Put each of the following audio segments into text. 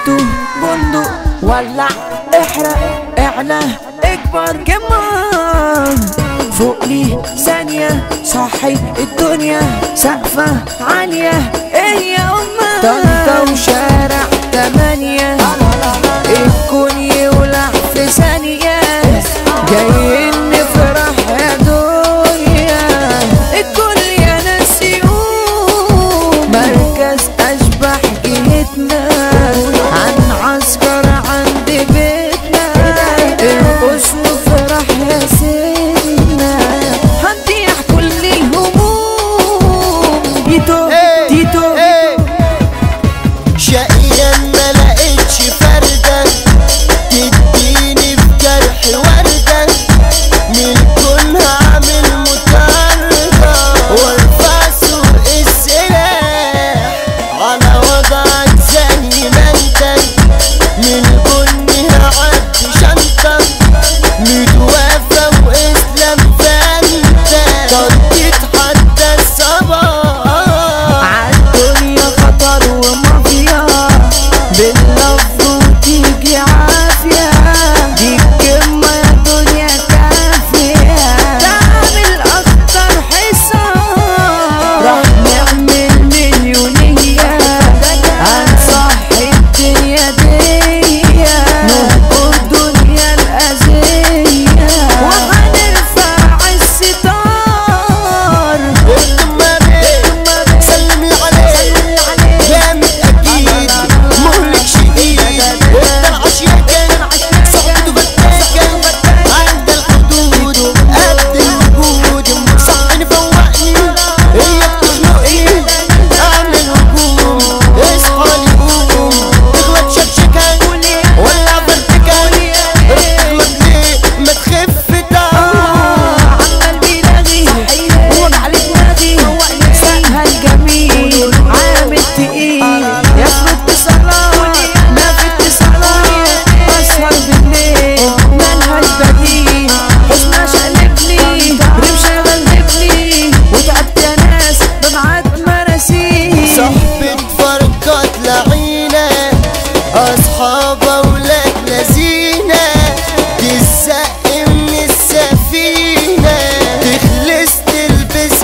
تيتو بندق ولع احرق اعلى اكبر كمان فوق لي ثانية صحي الدنيا سقفة عالية ايه يا أمة طنطا وشارع تمانية الكون يولع في ثانية جايين نفرح يا دنيا الكل يا ناس يقوم مركز أشبح جهتنا عن عسكر عند بيتنا ارقص وفرح يا سيدنا هنضيع كل الهموم تيتو إيه، تيتو إيه. شقيا ما لقيتش فردة تديني في جرح وردة من كل هعمل مطاردة وارفع سوق السلاح على وضعك زي ما انت من بني هعدي شنطة متوافى واسلام فانت طريقة حتى الصباح عالدنيا خطر ومافيا باللفظ وتيجي عافية دي الكلمة يا دنيا كافية تعمل أكتر حصار راح نعمل مليونية هنصح الدنيا دي نهبط دنيا الأذية وهنرفع الستار سلم لي عليه جامد اكيد مهلك شديد اقدر عشيكا صحبته فتاكا عند الحدود قد الوجود صحني فوقني هي بتخنقني اعمل هجوم اصحى لي قوم تغلط شكشكا ولا فرتكا تغلط ليه ما تخف تعال عمال بيلاغي وجع لي دماغي سهل الجميل عامل تقيل يفرض اتصالات ما في اتصالات بسهر بالليل ملهاش بديل حزنها شقلبني رمشة غلبني وتعبت يا ناس ببعت مراسيل صحبة فرقات لعينة أصحاب أولاد لذينة تزق من السفينة تخلص تلبس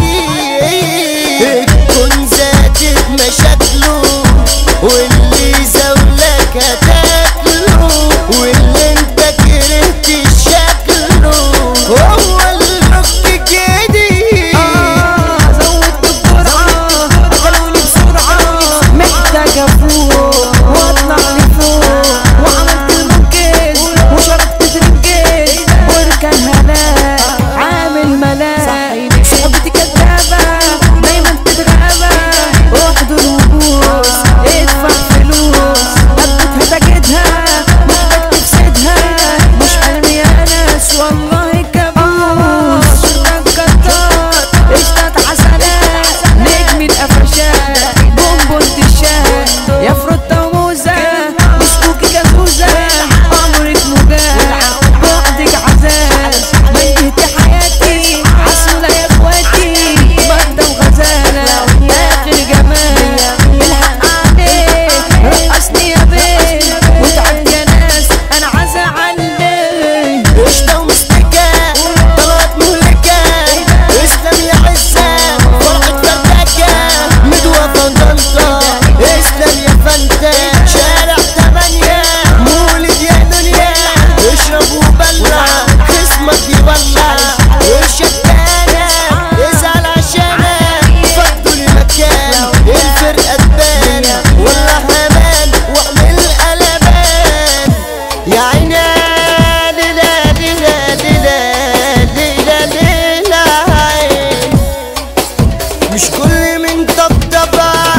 حرير تكون زادت مشاكله واللي زولك هتاكله واللي انت كرهت شكله هو الحب جديد آه زودت الجرعة أكلوني بسرعة محتاج أفوق وأطلع لفوق وعملت المنكس وشربت ترنكس واركن هلاك عامل ملاك صحبتي كدابة دايما تتغابى واحضر وبوس ادفع فلوس هبتها تجدها محتاج تفسدها مش حلمي يا ناس والله كابوس شربك كتار اشتات حسنات نجم القفشات بومبون تشات يا فروتة وموزة بسكوكي جازوزة عمرك مجال بعدك عذاب ميت حياتي عسولة يا اخواتي بردة وغزالة اخر جمال الحق عليك رقصني يا بيه وتعبت يا ناس انا عزا عليك قشطة ومستكة طلعت مهلكة اسلام يا عزة فرحة فردكة مدوة فندلطة اسلام يا فانتة شارع تمانية مولد يا دنيا اشرب وبلع خصمك يولع والشتانة ازعل عشانك فضوا لي مكان الفرقة تبان والله امان واعمل قلبان يا عيني ليلى ليلى ليلى ليلى ليلى عين مش كل من طبطب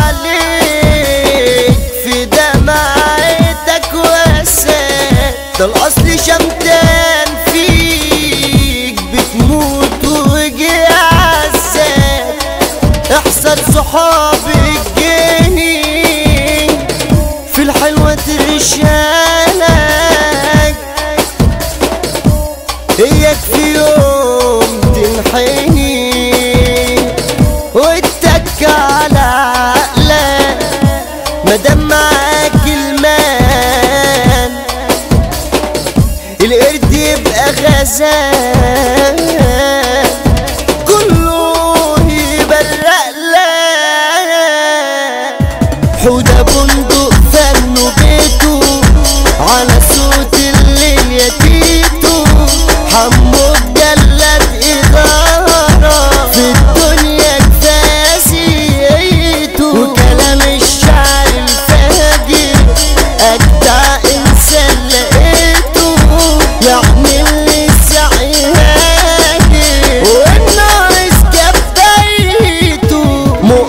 عليك في دمعتك وسات ده الاصل شمتان فيك بتموت وجي عزات احسن صحابي الجني في الحلوة ترشالك اياك في يوم تنحني واتك على عقلك مادام معاك المال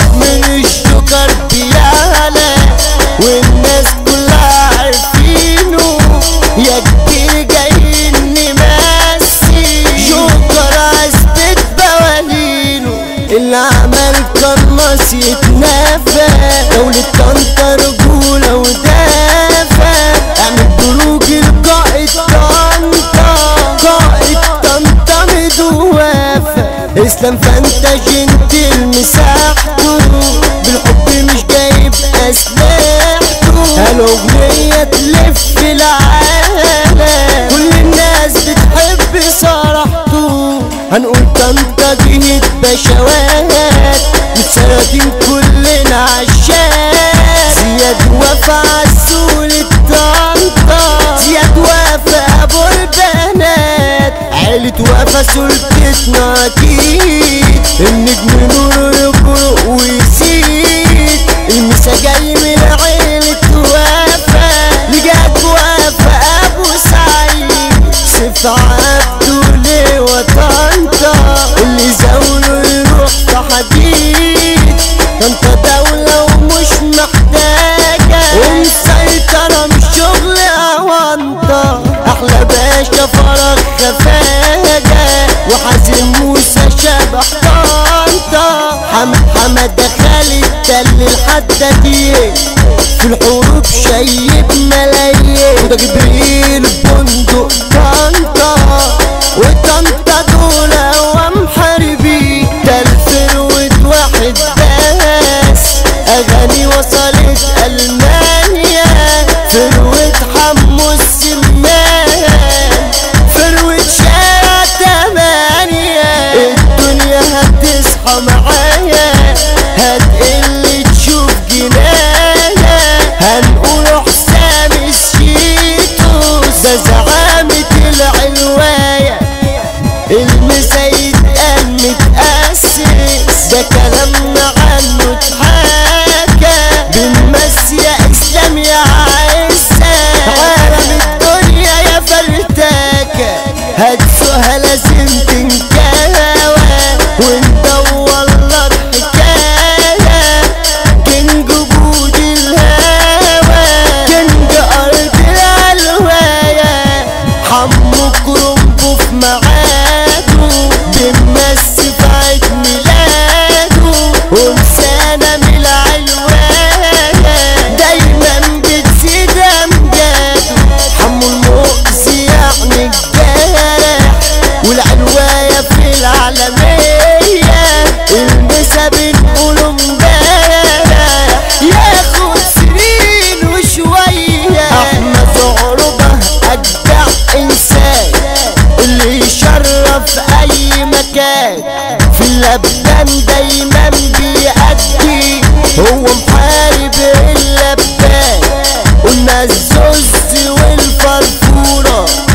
من الشكر بيعلى والناس كلها عارفينه يا كتير جايين نمسي شكر اثبت بوالينه اللي عمل قناص يتنافى دولة طنطا رجولة ودافع اعمل بروج القائد طنطا قائد طنطا مدوافة اسلام فانت جنتل مساحته بالحب مش جايب اسلحته الاغنية تلف العالم كل الناس بتحب صراحته هنقول طنطا جهة بشوات متسردين كلنا عشاق زياد وفا عسولة طنطا زياد وفا ابو البنات عيلة وفا سلطتنا اكيد النجم نور يبرق ويزيد المسا جاي من عيلة وفا لجاد وفا ابو سعيد سيف عبده ليه وطنطا اللي زاوله يروح في حديد طنطا دولة ومش محتاجة ومسيطرة مش شغل أونطة أحلى باشا فرح خفاجة وحازم موسى شبح طنطا حمد حمد خالد تل الحدادين في الحروب شيب ملايين وده جبريل بندق طنطا وطنطا دول ومحاربين ده الفروة واحد بس أغاني وصلت ألمانيا فروة حمو السمان فروة شارع تمانية الدنيا هتصحى معايا هتقل تشوف جنايا هنقول حسام الشيتوس ده زعامة العلواية المسيد قال متأسس ده كلامنا عنه اتحكى بنمسي يا اسلام يا عزة عالم الدنيا يا فرتاكة هتسوها لازم تنكاوى وندور لك حكاية كنج بود الهوى كنج ارض العلواية حمو كرنبو في ميعاده بنمسي في عيد ميلاده ومسانة من العلواية دايما بتزيد امجاده حمو المؤذي يعني الجارح والعلواية في العالمية المسا بنقول امبارح ياخد سنين وشوية احمد عربة اجدع انسان اللي يشرف اي مكان في اللبان دايما بيأدي هو محارب اللبان قلنا الزوز والفرفورة